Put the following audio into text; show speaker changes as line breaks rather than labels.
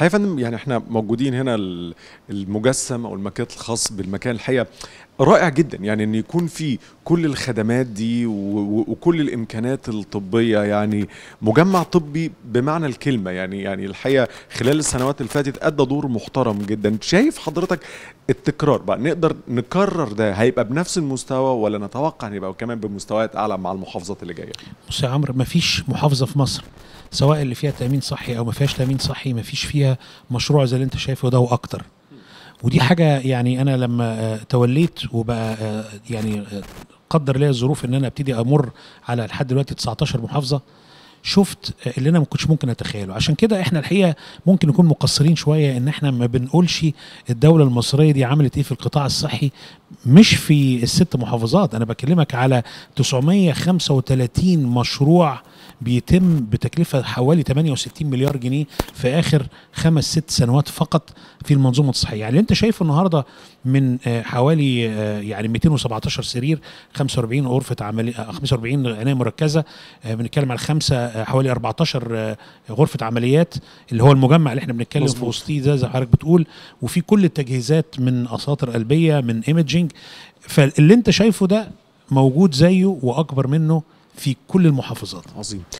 الحقيقه يا فندم يعني احنا موجودين هنا ال- المجسم او المكان الخاص بالمكان الحقيقه رائع جدا يعني ان يكون في كل الخدمات دي و- و- وكل الامكانات الطبيه يعني مجمع طبي بمعنى الكلمه يعني يعني الحقيقه خلال السنوات اللي فاتت ادى دور محترم جدا شايف حضرتك التكرار بقى نقدر نكرر ده هيبقى بنفس المستوى ولا نتوقع ان يبقى كمان بمستويات اعلى مع المحافظات اللي جايه
بص يا عمرو ما فيش محافظه في مصر سواء اللي فيها تامين صحي او ما فيهاش تامين صحي ما فيش فيها مشروع زي اللي انت شايفه ده واكتر ودي حاجه يعني انا لما آه، توليت وبقى آه، يعني آه، قدر ليا الظروف ان انا ابتدي امر على لحد دلوقتي 19 محافظه شفت آه، اللي انا ما كنتش ممكن اتخيله عشان كده احنا الحقيقه ممكن نكون مقصرين شويه ان احنا ما بنقولش الدوله المصريه دي عملت ايه في القطاع الصحي مش في الست محافظات انا بكلمك على 935 مشروع بيتم بتكلفه حوالي 68 مليار جنيه في اخر خمس ست سنوات فقط في المنظومه الصحيه يعني اللي انت شايفه النهارده من آه، حوالي آه، يعني 217 سرير 45 غرفه عمليه آه، 45 عنايه مركزه آه، بنتكلم على خمسه آه، حوالي 14 آه، غرفه عمليات اللي هو المجمع اللي احنا بنتكلم في
مظبوط.
وسطيه ده زي ما حضرتك بتقول وفي كل التجهيزات من اساطر قلبيه من ايمجينج فاللي انت شايفه ده موجود زيه واكبر منه في كل المحافظات
عظيم